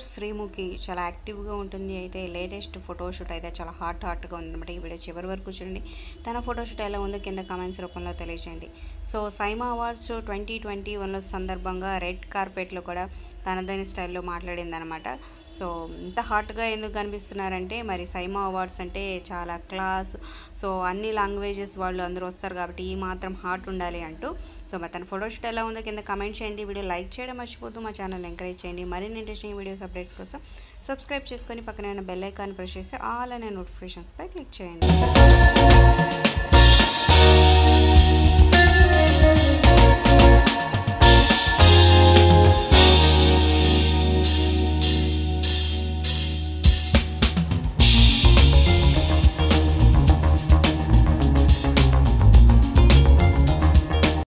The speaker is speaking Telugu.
యాక్టర్ శ్రీముఖి చాలా యాక్టివ్గా ఉంటుంది అయితే లేటెస్ట్ ఫోటోషూట్ అయితే చాలా హాట్ హాట్గా ఉందన్నమాట ఈ వీడియో చివరి వరకు చూడండి తన ఫోటోషూట్ ఎలా ఉందో కింద కామెంట్స్ రూపంలో తెలియజేయండి so SIIMA awards twenty twenty వన్లో సందర్భంగా రెడ్ కార్పెట్లో కూడా తనదైన స్టైల్లో మాట్లాడింది అనమాట సో ఇంత హాట్గా ఎందుకు కనిపిస్తున్నారంటే మరి సైమా అవార్డ్స్ అంటే చాలా క్లాస్ సో అన్ని లాంగ్వేజెస్ వాళ్ళు అందరూ వస్తారు కాబట్టి ఈ మాత్రం హాట్ ఉండాలి అంటూ సో మరి తన ఫోటోషూట్ ఎలా ఉందో కింద కమెంట్ చేయండి వీడియో లైక్ చేయడం మర్చిపోతూ మా ఛానల్ ఎంకరేజ్ చేయండి మరిన్ని ఇంట్రెస్టింగ్ వీడియోస్ అప్డేట్స్ కోసం సబ్స్క్రైబ్ చేసుకొని పక్కన బెల్ ఐకాన్ ప్రెస్ చేసి ఆల్ అనే నోటిఫికేషన్స్పై క్లిక్ చేయండి